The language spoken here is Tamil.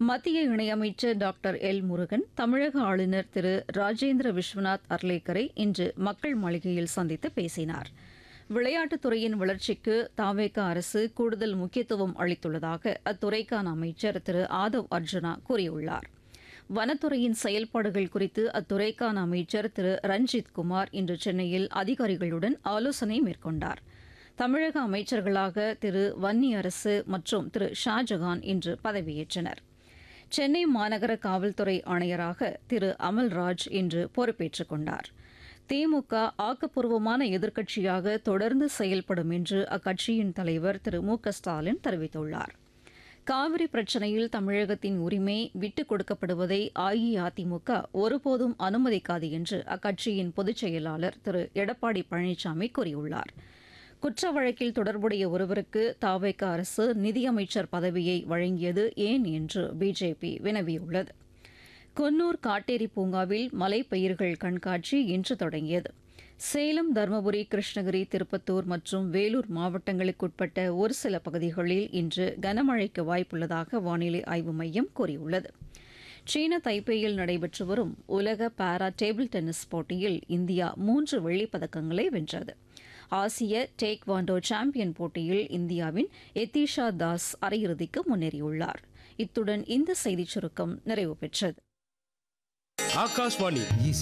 மத்திய இணையமைச்சர் டாக்டர் எல் முருகன் தமிழக ஆளுநர் திரு ராஜேந்திர விஸ்வநாத் அர்லேக்கரை இன்று மக்கள் மாளிகையில் சந்தித்து பேசினார் விளையாட்டுத் துறையின் வளர்ச்சிக்கு தாவேக அரசு கூடுதல் முக்கியத்துவம் அளித்துள்ளதாக அத்துறைக்கான அமைச்சர் திரு ஆதவ் அர்ஜுனா கூறியுள்ளார் வனத்துறையின் செயல்பாடுகள் குறித்து அத்துறைக்கான அமைச்சர் திரு ரஞ்சித் குமார் இன்று சென்னையில் அதிகாரிகளுடன் ஆலோசனை மேற்கொண்டார் தமிழக அமைச்சர்களாக திரு வன்னி அரசு மற்றும் திரு ஷாஜகான் இன்று பதவியேற்றனர் சென்னை மாநகர காவல்துறை ஆணையராக திரு அமல்ராஜ் இன்று பொறுப்பேற்றுக் கொண்டார் திமுக ஆக்கப்பூர்வமான எதிர்க்கட்சியாக தொடர்ந்து செயல்படும் என்று அக்கட்சியின் தலைவர் திரு மு க ஸ்டாலின் தெரிவித்துள்ளார் காவிரி பிரச்சினையில் தமிழகத்தின் உரிமை விட்டுக் கொடுக்கப்படுவதை அஇஅதிமுக ஒருபோதும் அனுமதிக்காது என்று அக்கட்சியின் பொதுச் செயலாளர் திரு எடப்பாடி பழனிசாமி கூறியுள்ளார் குற்ற வழக்கில் தொடர்புடைய ஒருவருக்கு தாவேக அரசு நிதியமைச்சர் பதவியை வழங்கியது ஏன் என்று பிஜேபி வினவியுள்ளது குன்னூர் காட்டேரி பூங்காவில் மலைப்பயிர்கள் கண்காட்சி இன்று தொடங்கியது சேலம் தருமபுரி கிருஷ்ணகிரி திருப்பத்தூர் மற்றும் வேலூர் மாவட்டங்களுக்குட்பட்ட ஒரு சில பகுதிகளில் இன்று கனமழைக்கு வாய்ப்புள்ளதாக வானிலை ஆய்வு மையம் கூறியுள்ளது சீன தைப்பேயில் நடைபெற்று வரும் உலக பாரா டேபிள் டென்னிஸ் போட்டியில் இந்தியா மூன்று வெள்ளிப் பதக்கங்களை வென்றது ஆசிய டேக் வாண்டோ சாம்பியன் போட்டியில் இந்தியாவின் எத்திஷா தாஸ் அரையிறுதிக்கு முன்னேறியுள்ளார் இத்துடன் இந்த செய்திச் சுருக்கம் நிறைவு பெற்றது ஆகாஷ்வாணி இசை